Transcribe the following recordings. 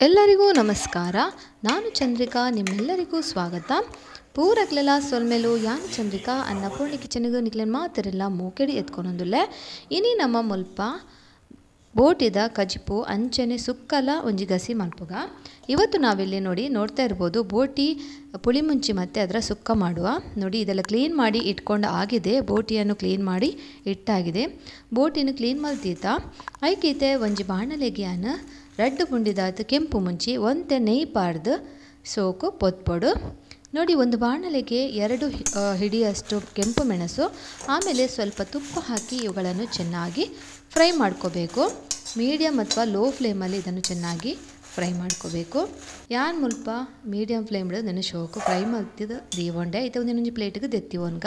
ಎಲ್ಲರಿಗೂ ನಮಸ್ಕಾರ ನಾನು ಚಂದ್ರಿಕಾ ನಿಮ್ಮೆಲ್ಲರಿಗೂ ಸ್ವಾಗತ ಪೂರಕ್ಲೆಲ್ಲ ಸೊಲ್ಮೆಲು ಯಾನ್ ಚಂದ್ರಿಕಾ ಅನ್ನಪೂರ್ಣಿ ಕಿಚನಿಗೂ ನಿಕ್ಲೆನ್ ಮಾತಿರಲ್ಲ ಮೂಕೆಡಿ ಎತ್ಕೊನೊಂದುಲ್ಲೆ ಇನಿ ನಮ್ಮ ಮುಲ್ಪ ಬೋಟಿದ ಕಜಿಪು ಅಂಚನೆ ಸುಕ್ಕಲ ಒಂಜಿ ಗಸಿ ಮಲ್ಪುಗ ಇವತ್ತು ನಾವಿಲ್ಲಿ ನೋಡಿ ನೋಡ್ತಾ ಇರ್ಬೋದು ಬೋಟಿ ಪುಳಿಮುಂಚಿ ಮತ್ತು ಅದರ ಸುಕ್ಕ ಮಾಡುವ ನೋಡಿ ಇದೆಲ್ಲ ಕ್ಲೀನ್ ಮಾಡಿ ಇಟ್ಕೊಂಡು ಆಗಿದೆ ಬೋಟಿಯನ್ನು ಕ್ಲೀನ್ ಮಾಡಿ ಇಟ್ಟಾಗಿದೆ ಬೋಟಿನ ಕ್ಲೀನ್ ಮಲ್ತೀತ ಐಕೀತೆ ಒಂಜಿ ಬಾಣಲೆಗೆಯನ್ನ ರೆಡ್ ಪುಂಡಿದಾತ ಕೆಂಪು ಮುಂಚಿ ಒಂತೆ ನೆಯ್ ಪಾಡ್ದು ಸೋಕು ಪೊತ್ಪೊಡು ನೋಡಿ ಒಂದು ಬಾಣಲೆಗೆ ಎರಡು ಹಿ- ಆ, ಹಿಡಿಯಷ್ಟು ಕೆಂಪು ಮೆಣಸು ಆಮೇಲೆ ಸ್ವಲ್ಪ ತುಪ್ಪ ಹಾಕಿ ಇವುಗಳನ್ನು ಚೆನ್ನಾಗಿ ಫ್ರೈ ಮಾಡ್ಕೋಬೇಕು ಮೀಡಿಯಮ್ ಅಥವಾ ಲೋ ಫ್ಲೇಮಲ್ಲಿ ಇದನ್ನು ಚೆನ್ನಾಗಿ ಫ್ರೈ ಮಾಡ್ಕೋಬೇಕು ಯಾನ್ ಮುಲ್ಪ ಮೀಡಿಯಮ್ ಫ್ಲೇಮ್ ಇದನ್ನು ಶೋಕು ಫ್ರೈ ಮಾಡ್ತಿದ್ದು ದೀವೊಂಡೆ ಇದು ಒಂದೊಂದು ಪ್ಲೇಟಿಗೆ ದೆತ್ತಿವನ್ಗ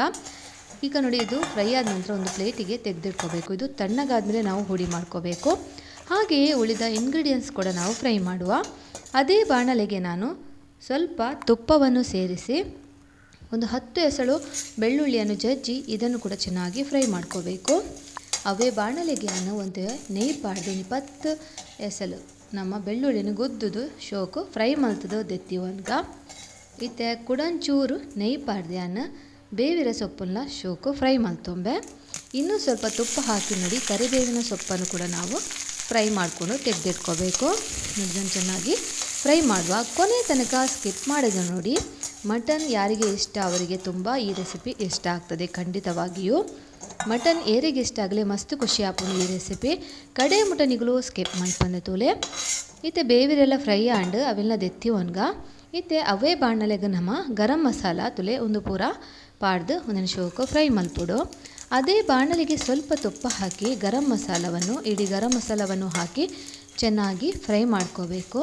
ಈಗ ನೋಡಿ ಇದು ಫ್ರೈ ಆದ ನಂತರ ಒಂದು ಪ್ಲೇಟಿಗೆ ತೆಗೆದಿಟ್ಕೋಬೇಕು ಇದು ತಣ್ಣಗಾದ್ಮೇಲೆ ನಾವು ಹುಡಿ ಮಾಡ್ಕೋಬೇಕು ಹಾಗೆಯೇ ಉಳಿದ ಇಂಗ್ರೀಡಿಯೆಂಟ್ಸ್ ಕೂಡ ನಾವು ಫ್ರೈ ಮಾಡುವ ಅದೇ ಬಾಣಲೆಗೆ ನಾನು ಸ್ವಲ್ಪ ತುಪ್ಪವನ್ನು ಸೇರಿಸಿ ಒಂದು ಹತ್ತು ಎಸಳು ಬೆಳ್ಳುಳ್ಳಿಯನ್ನು ಜಜ್ಜಿ ಇದನ್ನು ಕೂಡ ಚೆನ್ನಾಗಿ ಫ್ರೈ ಮಾಡ್ಕೋಬೇಕು ಅವೇ ಬಾಣಲೆಗೆ ನಾನು ಒಂದು ನೆಯ್ ಪಾಡ್ದು ಇಪ್ಪತ್ತು ಎಸಳು ನಮ್ಮ ಬೆಳ್ಳುಳ್ಳಿಯನ್ನು ಗೊದ್ದುದು ಶೋಕು ಫ್ರೈ ಮಲ್ತದು ದೆತ್ತಿವನ್ಗ ಇತ್ತೆ ಕುಡಂಚೂರು ನೆಯ್ ಪಾಡ್ದೆ ಅನ್ನ ಬೇವಿನ ಸೊಪ್ಪನ್ನ ಶೋಕು ಫ್ರೈ ಮಲ್ತೊಂಬೆ ಇನ್ನೂ ಸ್ವಲ್ಪ ತುಪ್ಪ ಹಾಕಿ ನೋಡಿ ಕರಿಬೇವಿನ ಸೊಪ್ಪನ್ನು ಕೂಡ ನಾವು ಫ್ರೈ ಮಾಡಿಕೊಂಡು ತೆಗೆದಿಟ್ಕೋಬೇಕು ಇದನ್ನು ಚೆನ್ನಾಗಿ ಫ್ರೈ ಮಾಡುವ ಕೊನೆ ತನಕ ಸ್ಕಿಪ್ ಮಾಡಿದ ನೋಡಿ ಮಟನ್ ಯಾರಿಗೆ ಇಷ್ಟ ಅವರಿಗೆ ತುಂಬ ಈ ರೆಸಿಪಿ ಇಷ್ಟ ಆಗ್ತದೆ ಖಂಡಿತವಾಗಿಯೂ ಮಟನ್ ಏರಿಗೆ ಇಷ್ಟ ಆಗಲಿ ಮಸ್ತ್ ಖುಷಿ ಆಪುಂಡು ಈ ರೆಸಿಪಿ ಕಡೆ ಮುಟನಿಗಳು ಸ್ಕಿಪ್ ಮಾಡ್ಕೊಂಡೆ ತೂಲೆ ಇತ್ತೆ ಬೇವಿರೆಲ್ಲ ಫ್ರೈ ಆಂಡ್ ಅವೆಲ್ಲ ದೆತ್ತಿ ಒನ್ಗ ಇತ್ತೆ ಅವೇ ಬಾಣಲೆಗೆ ನಮ್ಮ ಗರಂ ಮಸಾಲ ತುಲೆ ಒಂದು ಪೂರ ಪಾಡ್ದು ಒಂದೊಂದು ಶೋಕು ಫ್ರೈ ಮಲ್ಪುಡು ಅದೇ ಬಾಣಲೆಗೆ ಸ್ವಲ್ಪ ತುಪ್ಪ ಹಾಕಿ ಗರಂ ಮಸಾಲವನ್ನು ಇಡೀ ಗರಂ ಮಸಾಲವನ್ನು ಹಾಕಿ ಚೆನ್ನಾಗಿ ಫ್ರೈ ಮಾಡ್ಕೋಬೇಕು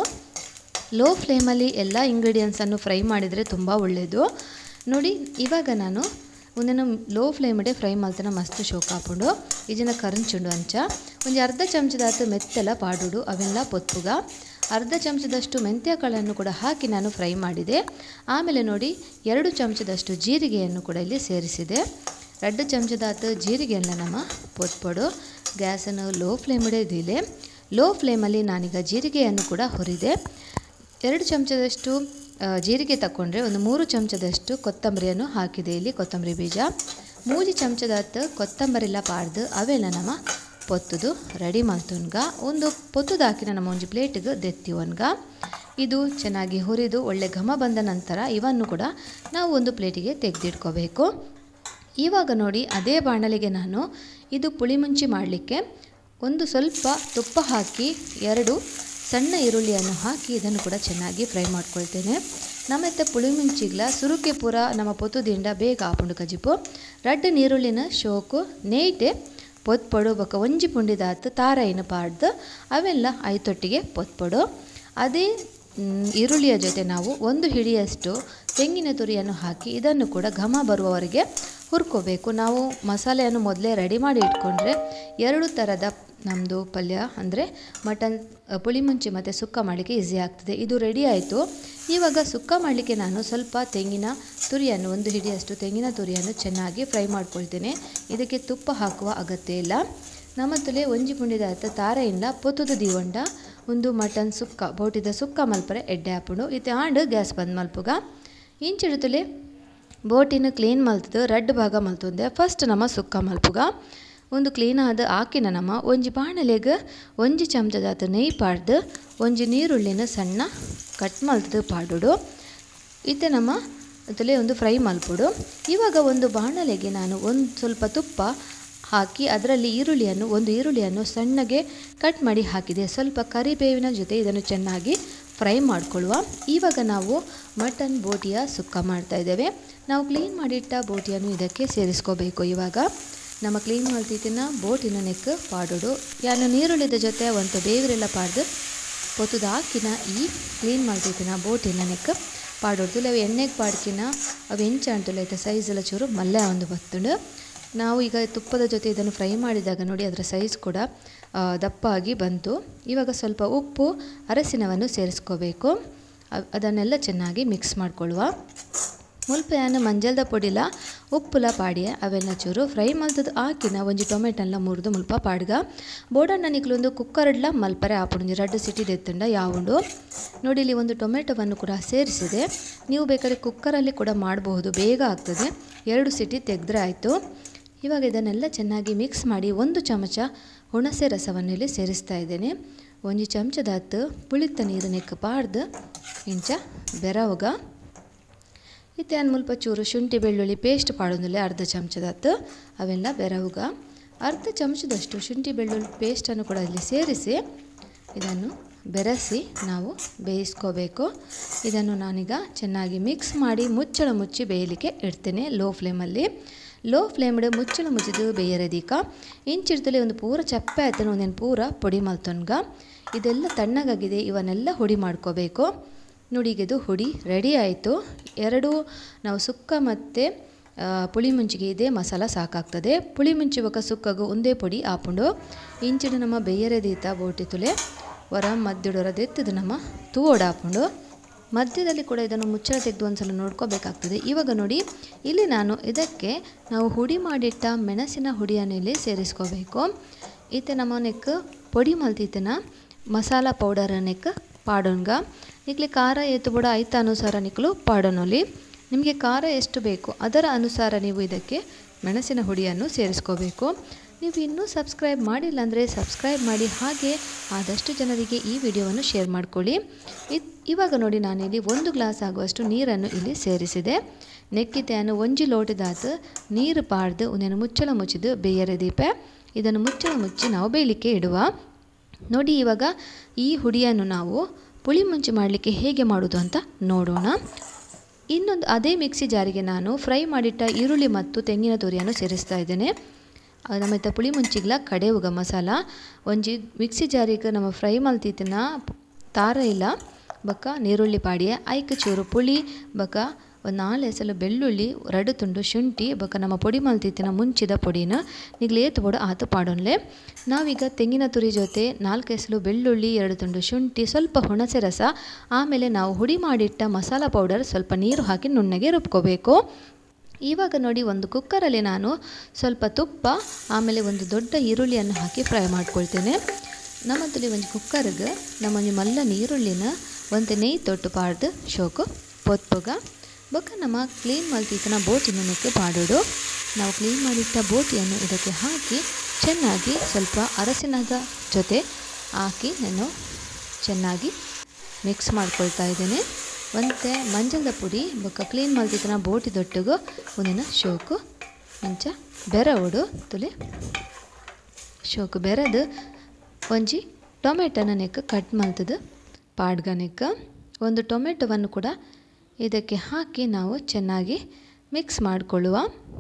ಲೋ ಫ್ಲೇಮಲ್ಲಿ ಎಲ್ಲ ಇಂಗ್ರೀಡಿಯೆಂಟ್ಸನ್ನು ಫ್ರೈ ಮಾಡಿದರೆ ತುಂಬ ಒಳ್ಳೆಯದು ನೋಡಿ ಇವಾಗ ನಾನು ಒಂದನ್ನು ಲೋ ಫ್ಲೇಮಡೆ ಫ್ರೈ ಮಲ್ತನ ಮಸ್ತ್ ಶೋಕ್ ಹಾಕೊಂಡು ಇದನ್ನ ಕರಂಚುಂಡು ಅಂಚ ಒಂದು ಅರ್ಧ ಚಮಚದಾತು ಮೆತ್ತೆಲ್ಲ ಪಾಡುಡು ಅವೆಲ್ಲ ಪೊತ್ತುಗ ಅರ್ಧ ಚಮಚದಷ್ಟು ಮೆಂತ್ಯ ಕಾಳನ್ನು ಕೂಡ ಹಾಕಿ ನಾನು ಫ್ರೈ ಮಾಡಿದೆ ಆಮೇಲೆ ನೋಡಿ ಎರಡು ಚಮಚದಷ್ಟು ಜೀರಿಗೆಯನ್ನು ಕೂಡ ಇಲ್ಲಿ ಸೇರಿಸಿದೆ ಎರಡು ಚಮಚದಾತು ಜೀರಿಗೆಯನ್ನು ನಮ್ಮ ಪೊತ್ಪೊಡು ಗ್ಯಾಸನ್ನು ಲೋ ಫ್ಲೇಮಡೆ ಇದಿಲೆ ಲೋ ಫ್ಲೇಮಲ್ಲಿ ನಾನೀಗ ಜೀರಿಗೆಯನ್ನು ಕೂಡ ಹುರಿದೆ ಎರಡು ಚಮಚದಷ್ಟು ಆ, ಜೀರಿಗೆ ತಗೊಂಡ್ರೆ ಒಂದು ಮೂರು ಚಮಚದಷ್ಟು ಕೊತ್ತಂಬರಿಯನ್ನು ಹಾಕಿದೆ ಇಲ್ಲಿ ಕೊತ್ತಂಬರಿ ಬೀಜ ಮೂಜಿ ಚಮಚದತ್ತು ಕೊತ್ತಂಬರಿಲ್ಲ ಪಾಡ್ದು ಅವೆಲ್ಲ ನಮ್ಮ ಪೊತ್ತುದು ರೆಡಿ ಮಾಡ್ತುನ್ಗ ಒಂದು ಪೊತ್ತುದು ಹಾಕಿನ ನಮ್ಮ ಒಂಜಿ ಪ್ಲೇಟಿಗೆ ದೆತ್ತಿವನ್ಗ ಇದು ಚೆನ್ನಾಗಿ ಹುರಿದು ಒಳ್ಳೆ ಘಮ ಬಂದ ನಂತರ ಇವನ್ನು ಕೂಡ ನಾವು ಒಂದು ಪ್ಲೇಟಿಗೆ ತೆಗೆದಿಟ್ಕೋಬೇಕು ಇವಾಗ ನೋಡಿ ಅದೇ ಬಾಣಲಿಗೆ ನಾನು ಇದು ಪುಳಿಮುಂಚಿ ಮಾಡಲಿಕ್ಕೆ ಒಂದು ಸ್ವಲ್ಪ ತುಪ್ಪ ಹಾಕಿ ಎರಡು ಸಣ್ಣ ಈರುಳ್ಳಿಯನ್ನು ಹಾಕಿ ಇದನ್ನು ಕೂಡ ಚೆನ್ನಾಗಿ ಫ್ರೈ ಮಾಡ್ಕೊಳ್ತೇನೆ ನಮ್ಮತ್ತೆ ಪುಳಿಮುಂಚಿಗ್ಲ ಸುರುಕೆ ಪೂರ ನಮ್ಮ ಪೊತ್ತುದಿಂದ ಬೇಗ ಆಪುಂಡು ಕಜಿಪು ರಡ್ಡು ನೀರುಳ್ಳಿನ ಶೋಕು ನೇಯ್ಟೆ ಪೊತ್ಪೊಡು ಬೊಕ ಒಂಜಿ ಪುಂಡಿದಾತು ತಾರಾಯಿನ ಪಾಡ್ದು ಅವೆಲ್ಲ ಐತೊಟ್ಟಿಗೆ ಪೊತ್ಪೊಡು ಅದೇ ಮ್, ಈರುಳ್ಳಿಯ ಜೊತೆ ನಾವು ಒಂದು ಹಿಡಿಯಷ್ಟು ತೆಂಗಿನ ತುರಿಯನ್ನು ಹಾಕಿ ಇದನ್ನು ಕೂಡ ಘಮ ಬರುವವರೆಗೆ ಹುರ್ಕೋಬೇಕು ನಾವು ಮಸಾಲೆಯನ್ನು ಮೊದಲೇ ರೆಡಿ ಮಾಡಿ ಇಟ್ಕೊಂಡ್ರೆ ಎರಡು ಥರದ ನಮ್ಮದು ಪಲ್ಯ ಅಂದರೆ ಮಟನ್ ಅ, ಪುಳಿಮುಂಚಿ ಮತ್ತು ಸುಕ್ಕ ಮಾಡಲಿಕ್ಕೆ ಈಸಿ ಆಗ್ತದೆ ಇದು ರೆಡಿ ಆಯಿತು ಇವಾಗ ಸುಕ್ಕ ಮಾಡಲಿಕ್ಕೆ ನಾನು ಸ್ವಲ್ಪ ತೆಂಗಿನ ತುರಿಯನ್ನು ಒಂದು ಹಿಡಿಯಷ್ಟು ತೆಂಗಿನ ತುರಿಯನ್ನು ಚೆನ್ನಾಗಿ ಫ್ರೈ ಮಾಡ್ಕೊಳ್ತೇನೆ ಇದಕ್ಕೆ ತುಪ್ಪ ಹಾಕುವ ಅಗತ್ಯ ಇಲ್ಲ ನಮ್ಮ ತುಲೆ ಒಂಜಿ ಪುಂಡಿದ ಅತ್ತ ತಾರೆಯಿಂದ ಪೊತ್ತುದು ದೀವಂಡ ಒಂದು ಮಟನ್ ಸುಕ್ಕ ಬೋಟಿದ ಸುಕ್ಕ ಮಲ್ಪರೆ ಎಡ್ಡೆ ಹಾಪುಂಡು ಇತ್ತೆ ಆಂಡ್ ಗ್ಯಾಸ್ ಬಂದ್ ಮಲ್ಪುಗ ಇಂಚಿಡುತ್ತಲೆ ಬೋಟಿನ ಕ್ಲೀನ್ ಮಲ್ತದು ರೆಡ್ ಭಾಗ ಮಲ್ತೊಂದೆ ಫಸ್ಟ್ ನಮ್ಮ ಸುಕ್ಕ ಮಲ್ಪುಗ ಒಂದು ಕ್ಲೀನ್ ಆದ ಆಕಿನ ನಮ್ಮ ಒಂಜಿ ಬಾಣಲೆಗೆ ಒಂಜಿ ಚಮಚದಾತ ನೆಯ್ ಪಾಡ್ದು ಒಂಜಿ ನೀರುಳ್ಳಿನ ಸಣ್ಣ ಕಟ್ ಮಲ್ತದು ಪಾಡುಡು ಇತ್ತೆ ನಮ್ಮ ಅದರಲ್ಲಿ ಒಂದು ಫ್ರೈ ಮಲ್ಪುಡು ಇವಾಗ ಒಂದು ಬಾಣಲೆಗೆ ನಾನು ಒಂದು ಸ್ವಲ್ಪ ತುಪ್ಪ ಹಾಕಿ ಅದರಲ್ಲಿ ಈರುಳ್ಳಿಯನ್ನು ಒಂದು ಈರುಳ್ಳಿಯನ್ನು ಸಣ್ಣಗೆ ಕಟ್ ಮಾಡಿ ಹಾಕಿದೆ ಸ್ವಲ್ಪ ಕರಿಬೇವಿನ ಜೊತೆ ಇದನ್ನು ಚೆನ್ನಾಗಿ ಫ್ರೈ ಮಾಡ್ಕೊಳ್ಳುವ ಇವಾಗ ನಾವು ಮಟನ್ ಬೋಟಿಯ ಸುಕ್ಕ ಮಾಡ್ತಾ ಇದ್ದೇವೆ ನಾವು ಕ್ಲೀನ್ ಮಾಡಿಟ್ಟ ಬೋಟಿಯನ್ನು ಇದಕ್ಕೆ ಸೇರಿಸ್ಕೋಬೇಕು ಇವಾಗ ನಮ್ಮ ಕ್ಲೀನ್ ಮಾಡ್ತಿದ್ದಿನ ಬೋಟಿನ ನೆಕ್ ಪಾಡೋಡು ಯಾನು ನೀರುಳ್ಳಿದ ಜೊತೆ ಒಂದು ಬೇವಿರೆಲ್ಲ ಪಾಡ್ದು ಪೊತ್ತುದ ಹಾಕಿನ ಈ ಕ್ಲೀನ್ ಮಾಡ್ತಿದ್ದಿನ ಬೋಟಿನ ನೆಕ್ ಪಾಡೋಡ್ದು ಅವು ಎಣ್ಣೆಗೆ ಪಾಡ್ಕಿನ ಅವು ಹೆಂಚ ಅಂಟಲ್ಲ ಐತೆ ಸೈಜ್ ಎಲ್ಲ ಚೂರು ಮಲ್ಲೆ ಒಂದು ಬತ್ತುಂಡು ನಾವು ಈಗ ತುಪ್ಪದ ಜೊತೆ ಇದನ್ನು ಫ್ರೈ ಮಾಡಿದಾಗ ನೋಡಿ ಅದರ ಸೈಜ್ ಕೂಡ ಆ, ದಪ್ಪ ಆಗಿ ಬಂತು ಇವಾಗ ಸ್ವಲ್ಪ ಉಪ್ಪು ಅರಸಿನವನ್ನು ಸೇರಿಸ್ಕೋಬೇಕು ಅ- ಅದನ್ನೆಲ್ಲ ಚೆನ್ನಾಗಿ ಮಿಕ್ಸ್ ಮಾಡಿಕೊಳ್ಳುವ ಮುಲ್ಪ ಯಾನು ಮಂಜಲ್ದ ಪೊಡಿಲ ಉಪ್ಪುಲ ಪಾಡಿಯ ಅವೆಲ್ಲ ಚೂರು ಫ್ರೈ ಮಲ್ತದ್ದು ಹಾಕಿನ ಒಂಜಿ ಟೊಮೆಟೊಲ್ಲ ಮುರಿದು ಮುಲ್ಪ ಪಾಡ್ಗ ಬೋಡಣ್ಣ ನಿಕ್ಲೊಂದು ಕುಕ್ಕರ್ಡ್ಲ ಮಲ್ಪರೆ ಆಪುಂಜಿ ರಡ್ಡು ಸಿಟಿ ಎತ್ತಂಡ ಯಾವುಂಡು ನೋಡಿ ಇಲ್ಲಿ ಒಂದು ಟೊಮೆಟೊವನ್ನು ಕೂಡ ಸೇರಿಸಿದೆ ನೀವು ಬೇಕಾದ್ರೆ ಕುಕ್ಕರಲ್ಲಿ ಕೂಡ ಮಾಡಬಹುದು ಬೇಗ ಆಗ್ತದೆ ಎರಡು ಸಿಟಿ ತೆಗೆದ್ರೆ ಆಯಿತು ಇವಾಗ ಇದನ್ನೆಲ್ಲ ಚೆನ್ನಾಗಿ ಮಿಕ್ಸ್ ಮಾಡಿ ಒಂದು ಚಮಚ ಹುಣಸೆ ರಸವನ್ನು ಇಲ್ಲಿ ಸೇರಿಸ್ತಾ ಇದ್ದೇನೆ ಒಂಜಿ ಚಮಚದ ಹತ್ತು ಪುಳಿತ ನೀರು ನೆಕ್ಕ ಪಾಡ್ದು ಇಂಚ ಬೆರವಗ ಇತ್ತೆ ಅನ್ ಮುಲ್ಪ ಚೂರು ಶುಂಠಿ ಬೆಳ್ಳುಳ್ಳಿ ಪೇಸ್ಟ್ ಪಾಡೋದಿಲ್ಲ ಅರ್ಧ ಚಮಚದ ಹತ್ತು ಅವೆಲ್ಲ ಬೆರವುಗ ಅರ್ಧ ಚಮಚದಷ್ಟು ಶುಂಠಿ ಬೆಳ್ಳುಳ್ಳಿ ಪೇಸ್ಟನ್ನು ಕೂಡ ಇಲ್ಲಿ ಸೇರಿಸಿ ಇದನ್ನು ಬೆರೆಸಿ ನಾವು ಬೇಯಿಸ್ಕೋಬೇಕು ಇದನ್ನು ನಾನೀಗ ಚೆನ್ನಾಗಿ ಮಿಕ್ಸ್ ಮಾಡಿ ಮುಚ್ಚಳ ಮುಚ್ಚಿ ಬೇಯಲಿಕ್ಕೆ ಇಡ್ತೇನೆ ಲೋ ಫ್ಲೇಮಲ್ಲಿ ಲೋ ಫ್ಲೇಮ್ಡ್ ಮುಚ್ಚಳ ಮುಚ್ಚಿದು ಬೇಯರದೀಕ ಇಂಚಿಡ್ತಲೇ ಒಂದು ಪೂರ ಚಪ್ಪೆ ಆಯ್ತಾನೆ ಒಂದೇನು ಪೂರ ಪೊಡಿ ಮಲ್ತೊನ್ಗ ಇದೆಲ್ಲ ತಣ್ಣಗಾಗಿದೆ ಇವನ್ನೆಲ್ಲ ಹುಡಿ ಮಾಡ್ಕೋಬೇಕು ನೋಡಿ ಈಗ ಇದು ಹುಡಿ ರೆಡಿ ಆಯಿತು ಎರಡು ನಾವು ಸುಕ್ಕ ಮತ್ತು ಪುಳಿ ಮುಂಚಿಗೆ ಇದೆ ಮಸಾಲ ಸಾಕಾಗ್ತದೆ ಪುಳಿ ಮುಂಚುವಾಗ ಸುಕ್ಕಗು ಒಂದೇ ಪೊಡಿ ಆಪುಂಡು ಇಂಚಿಡು ನಮ್ಮ ಬೇಯರದೀತ ಬೋಟಿ ತುಲೆ ಹೊರ ಮದ್ದಿಡೋರದೆತ್ತದು ನಮ್ಮ ತೂವೋಡ ಹಾಕೊಂಡು ಮಧ್ಯದಲ್ಲಿ ಕೂಡ ಇದನ್ನು ಮುಚ್ಚಳ ತೆಗೆದು ಒಂದ್ಸಲ ನೋಡ್ಕೋಬೇಕಾಗ್ತದೆ ಇವಾಗ ನೋಡಿ ಇಲ್ಲಿ ನಾನು ಇದಕ್ಕೆ ನಾವು ಹುಡಿ ಮಾಡಿಟ್ಟ ಮೆಣಸಿನ ಹುಡಿಯನ್ನು ಇಲ್ಲಿ ಸೇರಿಸ್ಕೋಬೇಕು ಈತ ನಮ್ಮ ನೆಕ್ ಪೊಡಿ ಮಲ್ತಿತ್ತನ ಮಸಾಲ ಪೌಡರ್ ನೆಕ್ ಪಾಡೋನ್ಗ ನಿಕ್ಲಿ ಖಾರ ಎತ್ತು ಬುಡ ಐತ ಅನುಸಾರ ನಿಕ್ಲು ಪಾಡೋನೊಲಿ ನಿಮಗೆ ಖಾರ ಎಷ್ಟು ಬೇಕು ಅದರ ಅನುಸಾರ ನೀವು ಇದಕ್ಕೆ ಮೆಣಸಿನ ಹುಡಿಯನ್ನು ಸೇರಿಸ್ಕೋಬೇಕು ನೀವು ಇನ್ನೂ ಸಬ್ಸ್ಕ್ರೈಬ್ ಮಾಡಿಲ್ಲ ಅಂದರೆ ಸಬ್ಸ್ಕ್ರೈಬ್ ಮಾಡಿ ಹಾಗೆ ಆದಷ್ಟು ಜನರಿಗೆ ಈ ವಿಡಿಯೋವನ್ನು ಶೇರ್ ಮಾಡ್ಕೊಳ್ಳಿ ಇವಾಗ ನೋಡಿ ನಾನಿಲ್ಲಿ ಒಂದು ಗ್ಲಾಸ್ ಆಗುವಷ್ಟು ನೀರನ್ನು ಇಲ್ಲಿ ಸೇರಿಸಿದೆ ನೆಕ್ಕಿತೆಯನ್ನು ಒಂಜಿ ಲೋಟದಾತ ನೀರು ಪಾಡ್ದು ಒಂದೇನು ಮುಚ್ಚಳ ಮುಚ್ಚಿದು ಬೇಯರೆ ದೀಪ ಇದನ್ನು ಮುಚ್ಚಳ ಮುಚ್ಚಿ ನಾವು ಬೇಯಲಿಕ್ಕೆ ಇಡುವ ನೋಡಿ ಇವಾಗ ಈ ಹುಡಿಯನ್ನು ನಾವು ಪುಳಿ ಮುಂಚಿ ಮಾಡಲಿಕ್ಕೆ ಹೇಗೆ ಮಾಡೋದು ಅಂತ ನೋಡೋಣ ಇನ್ನೊಂದು ಅದೇ ಮಿಕ್ಸಿ ಜಾರಿಗೆ ನಾನು ಫ್ರೈ ಮಾಡಿಟ್ಟ ಈರುಳ್ಳಿ ಮತ್ತು ತೆಂಗಿನ ತುರಿಯನ್ನು ಸೇರಿಸ್ತಾ ಇದ್ದೇನೆ ನಮ್ಮ ಇತ್ತ ಪುಳಿ ಮುಂಚಿಗ್ಲ ಕಡೆವುಗ ಮಸಾಲ ಒಂಜಿ ಮಿಕ್ಸಿ ಜಾರಿಗೆ ನಮ್ಮ ಫ್ರೈ ಮಲ್ತಿತ್ತಿನ ತಾರ ಇಲ್ಲ ಬಕ್ಕ ನೀರುಳ್ಳಿ ಪಾಡಿಯೆ ಐಕ ಚೂರು ಪುಳಿ ಬಕ್ಕ ಒಂದು ನಾಲ್ಕು ಎಸಲು ಬೆಳ್ಳುಳ್ಳಿ ರಡು ತುಂಡು ಶುಂಠಿ ಬೊಕ್ಕ ನಮ್ಮ ಪೊಡಿ ಮಲ್ತಿತ್ತಿನ ಮುಂಚಿದ ಪೊಡಿನ ನಿಗ್ಲೇತ್ ಬೋಡು ಆತು ಪಾಡೋನ್ಲೆ ನಾವೀಗ ತೆಂಗಿನ ತುರಿ ಜೊತೆ ನಾಲ್ಕು ಎಸಲು ಬೆಳ್ಳುಳ್ಳಿ ಎರಡು ತುಂಡು ಶುಂಠಿ ಸ್ವಲ್ಪ ಹುಣಸೆ ರಸ ಆಮೇಲೆ ನಾವು ಹುಡಿ ಮಾಡಿಟ್ಟ ಮಸಾಲ ಪೌಡರ್ ಸ್ವಲ್ಪ ನೀರು ಹಾಕಿ ನುಣ್ಣಗೆ ರುಬ್ಕೋಬೇಕು ಇವಾಗ ನೋಡಿ ಒಂದು ಕುಕ್ಕರಲ್ಲಿ ನಾನು ಸ್ವಲ್ಪ ತುಪ್ಪ ಆಮೇಲೆ ಒಂದು ದೊಡ್ಡ ಈರುಳ್ಳಿಯನ್ನು ಹಾಕಿ ಫ್ರೈ ಮಾಡ್ಕೊಳ್ತೇನೆ ನಮ್ಮದಲ್ಲಿ ಒಂದು ಕುಕ್ಕರ್ಗೆ ನಮ್ಮ ಒಂದು ಮಲ್ಲ ಈರುಳ್ಳಿನ ಒಂದು ನೆಯ್ ತೊಟ್ಟು ಪಾಡ್ದು ಶೋಕು ಪೊತ್ಪುಗ ಬೊಕ್ಕ ನಮ್ಮ ಕ್ಲೀನ್ ಮಲ್ತಿದ್ದನ ಬೋಟಿನಕ್ಕೆ ಪಾಡೋಡು ನಾವು ಕ್ಲೀನ್ ಮಾಡಿಟ್ಟ ಬೋಟಿಯನ್ನು ಇದಕ್ಕೆ ಹಾಕಿ ಚೆನ್ನಾಗಿ ಸ್ವಲ್ಪ ಅರಸಿನದ ಜೊತೆ ಹಾಕಿ ನಾನು ಚೆನ್ನಾಗಿ ಮಿಕ್ಸ್ ಮಾಡ್ಕೊಳ್ತಾ ಇದ್ದೇನೆ ಮತ್ತು ಮಂಜದ ಪುಡಿ ಬೊಕ್ಕ ಕ್ಲೀನ್ ಮಲ್ತಿದ್ದನ ಬೋಟಿ ದೊಟ್ಟಿಗೂ ಒಂದಿನ ಶೋಕು ಮಂಚ ಬೆರವಡು ತುಲೆ ಶೋಕು ಬೆರೆದು ಒಂಜಿ ಟೊಮೆಟೊನ ನೆಕ್ಕ ಕಟ್ ಮಲ್ತದು ಪಾಡ್ಗ ನೆಕ್ಕ ಒಂದು ಟೊಮೆಟೊವನ್ನು ಕೂಡ ಇದಕ್ಕೆ ಹಾಕಿ ನಾವು ಚೆನ್ನಾಗಿ ಮಿಕ್ಸ್ ಮಾಡಿಕೊಳ್ಳುವ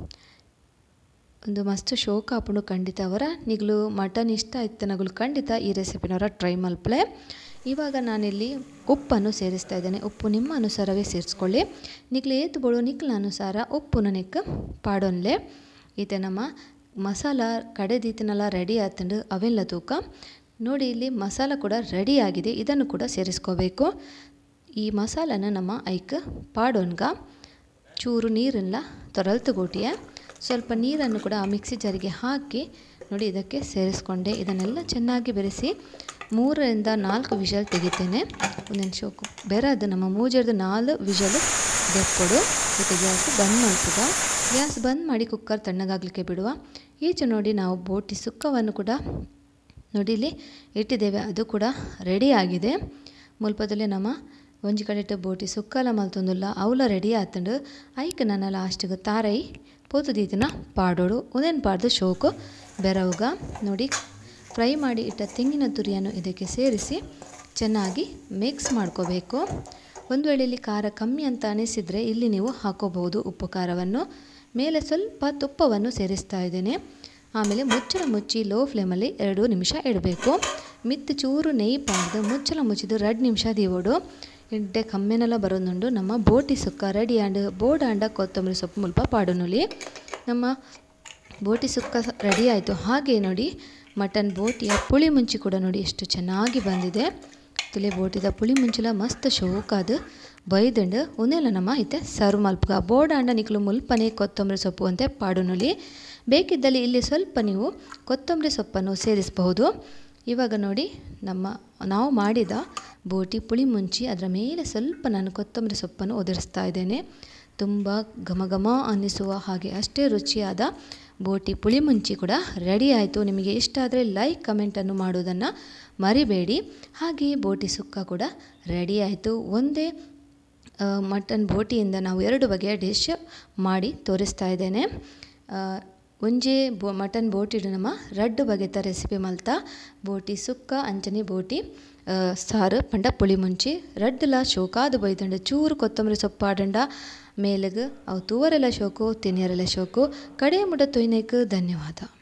ಒಂದು ಮಸ್ತ್ ಶೋಕ ಹಾಕೊಂಡು ಖಂಡಿತ ಅವರ ನಿಗ್ಲು ಮಟನ್ ಇಷ್ಟ ಆಯ್ತು ನಗಲು ಖಂಡಿತ ಈ ರೆಸಿಪಿನವರ ಟ್ರೈ ಮಲ್ಪಲೆ ಇವಾಗ ನಾನಿಲ್ಲಿ ಉಪ್ಪನ್ನು ಸೇರಿಸ್ತಾ ಇದ್ದೇನೆ ಉಪ್ಪು ನಿಮ್ಮ ಅನುಸಾರವೇ ಸೇರಿಸ್ಕೊಳ್ಳಿ ನಿಗ್ಲು ಏತು ಬೋಳು ನಿಕ್ಲ ಅನುಸಾರ ಉಪ್ಪು ನೆಕ್ ಪಾಡೋನ್ಲೆ ಈತೆ ನಮ್ಮ ಮಸಾಲ ಕಡೆದೀತನೆಲ್ಲ ರೆಡಿ ಆತಂಡು ಅವೆಲ್ಲ ತೂಕ ನೋಡಿ ಇಲ್ಲಿ ಮಸಾಲ ಕೂಡ ರೆಡಿ ಆಗಿದೆ ಇದನ್ನು ಕೂಡ ಸೇರಿಸ್ಕೋಬೇಕು ಈ ಮಸಾಲನ ನಮ್ಮ ಐಕ್ ಪಾಡೋನ್ಗ ಚೂರು ನೀರನ್ನ ತೊರಲ್ತುಗೋಟಿಯ ಸ್ವಲ್ಪ ನೀರನ್ನು ಕೂಡ ಆ ಮಿಕ್ಸಿ ಜಾರಿಗೆ ಹಾಕಿ ನೋಡಿ ಇದಕ್ಕೆ ಸೇರಿಸ್ಕೊಂಡೆ ಇದನ್ನೆಲ್ಲ ಚೆನ್ನಾಗಿ ಬೆರೆಸಿ ಮೂರರಿಂದ ನಾಲ್ಕು ವಿಷಲ್ ತೆಗಿತೇನೆ ಒಂದೊಂದು ಶೋಕು ಬೆರದು ನಮ್ಮ ಮೂಜರ್ದು ನಾಲ್ಕು ವಿಷಲು ದೆಪ್ಪೊಡು ಮತ್ತು ಗ್ಯಾಸ್ ಬಂದ್ ಮಾಡ್ತದ ಗ್ಯಾಸ್ ಬಂದ್ ಮಾಡಿ ಕುಕ್ಕರ್ ತಣ್ಣಗಾಗಲಿಕ್ಕೆ ಬಿಡುವ ಈಚೆ ನೋಡಿ ನಾವು ಬೋಟಿ ಸುಕ್ಕವನ್ನು ಕೂಡ ನೋಡಿ ಇಲ್ಲಿ ಇಟ್ಟಿದ್ದೇವೆ ಅದು ಕೂಡ ರೆಡಿ ಆಗಿದೆ ಮುಲ್ಪದಲ್ಲಿ ನಮ್ಮ ಒಂಜಿ ಕಡೆ ಬೋಟಿ ಸುಕ್ಕಲ ಮಲ್ತೊಂದುಲ್ಲ ಅವಲ ರೆಡಿ ಆತಂಡು ಐಕ್ ನನ್ನ ಲಾಸ್ಟಿಗೆ ತಾರೈ ಪೋತು ದೀತಿನ ಪಾಡೋಡು ಉದೇನು ಪಾಡ್ದು ಶೋಕು ಬೆರವುಗ ನೋಡಿ ಫ್ರೈ ಮಾಡಿ ಇಟ್ಟ ತೆಂಗಿನ ತುರಿಯನ್ನು ಇದಕ್ಕೆ ಸೇರಿಸಿ ಚೆನ್ನಾಗಿ ಮಿಕ್ಸ್ ಮಾಡ್ಕೋಬೇಕು ಒಂದು ವೇಳೆ ಇಲ್ಲಿ ಖಾರ ಕಮ್ಮಿ ಅಂತ ಅನಿಸಿದರೆ ಇಲ್ಲಿ ನೀವು ಹಾಕೋಬಹುದು ಉಪ್ಪು ಖಾರವನ್ನು ಮೇಲೆ ಸ್ವಲ್ಪ ತುಪ್ಪವನ್ನು ಸೇರಿಸ್ತಾ ಇದ್ದೇನೆ ಆಮೇಲೆ ಮುಚ್ಚಳ ಮುಚ್ಚಿ ಲೋ ಫ್ಲೇಮಲ್ಲಿ ಎರಡು ನಿಮಿಷ ಇಡಬೇಕು ಮಿತ್ತು ಚೂರು ನೆಯ್ ಪಾಡ್ದು ಮುಚ್ಚಳ ಮುಚ್ಚಿದು ಎರಡು ನಿಮಿಷ ದೀವೋಡು ಇಡ್ಡೆ ಕಮ್ಮೆನೆಲ್ಲ ಬರೋದುಂಡು ನಮ್ಮ ಬೋಟಿ ಸುಕ್ಕ ರೆಡಿ ಆಂಡ್ ಬೋಡ ಅಂಡ ಕೊತ್ತಂಬರಿ ಸೊಪ್ಪು ಮುಲ್ಪ ಪಾಡೋನುಲಿ ನಮ್ಮ ಬೋಟಿ ಸುಕ್ಕ ರೆಡಿ ಆಯಿತು ಹಾಗೆ ನೋಡಿ ಮಟನ್ ಬೋಟಿಯ ಪುಳಿ ಮುಂಚಿ ಕೂಡ ನೋಡಿ ಎಷ್ಟು ಚೆನ್ನಾಗಿ ಬಂದಿದೆ ತುಲೆ ಬೋಟಿದ ಪುಳಿ ಮುಂಚಲ ಮಸ್ತ್ ಶೋಕಾದ ಬೈದಂಡು ಒಂದೆಲ್ಲ ನಮ್ಮ ಇತ್ತೆ ಸರ್ವ್ ಮಲ್ಪಗ ಬೋಡಾಂಡ ನಿಕ್ಲು ಮುಲ್ಪನೆ ಕೊತ್ತಂಬರಿ ಸೊಪ್ಪು ಅಂತೆ ಪಾಡುನುಲಿ ಬೇಕಿದ್ದಲ್ಲಿ ಇಲ್ಲಿ ಸ್ವಲ್ಪ ನೀವು ಕೊತ್ತಂಬರಿ ಸೊಪ್ಪನ್ನು ಸೇರಿಸಬಹುದು ಇವಾಗ ನೋಡಿ ನಮ್ಮ ನಾವು ಮಾಡಿದ ಬೋಟಿ ಪುಳಿ ಮುಂಚಿ ಅದರ ಮೇಲೆ ಸ್ವಲ್ಪ ನಾನು ಕೊತ್ತಂಬರಿ ಸೊಪ್ಪನ್ನು ಒದರಿಸ್ತಾ ಇದ್ದೇನೆ ತುಂಬ ಘಮ ಘಮ ಅನ್ನಿಸುವ ಹಾಗೆ ಅಷ್ಟೇ ರುಚಿಯಾದ ಬೋಟಿ ಪುಳಿ ಮುಂಚಿ ಕೂಡ ರೆಡಿ ಆಯಿತು ನಿಮಗೆ ಇಷ್ಟ ಆದರೆ ಲೈಕ್ ಕಮೆಂಟನ್ನು ಮಾಡೋದನ್ನು ಮರಿಬೇಡಿ ಹಾಗೆಯೇ ಬೋಟಿ ಸುಕ್ಕ ಕೂಡ ರೆಡಿ ಆಯಿತು ಒಂದೇ ಮಟನ್ ಬೋಟಿಯಿಂದ ನಾವು ಎರಡು ಬಗೆಯ ಡಿಶ್ ಮಾಡಿ ತೋರಿಸ್ತಾ ಇದ್ದೇನೆ ಒಂಜೆ ಬೊ ಮಟನ್ ಬೋಟಿಡು ನಮ್ಮ ರಡ್ಡು ಬಗೆತ ರೆಸಿಪಿ ಮಲ್ತ ಬೋಟಿ ಸುಕ್ಕ ಅಂಚನೆ ಬೋಟಿ ಸಾರು ಪಂಡ ಪುಳಿ ಮುಂಚಿ ರಡ್ಡುಲ ಶೋಕಾದು ಬೈದಂಡ ಚೂರು ಕೊತ್ತಂಬರಿ ಸೊಪ್ಪಾಡಂಡ ಮೇಲಗ್ ಅವು ತೂವರೆಲ್ಲ ಶೋಕು ತಿನಿಯರೆಲ್ಲ ಶೋಕು ಕಡೆ ಮುಡ ತೊಯ್ನಕ್ಕೆ ಧನ್ಯವಾದ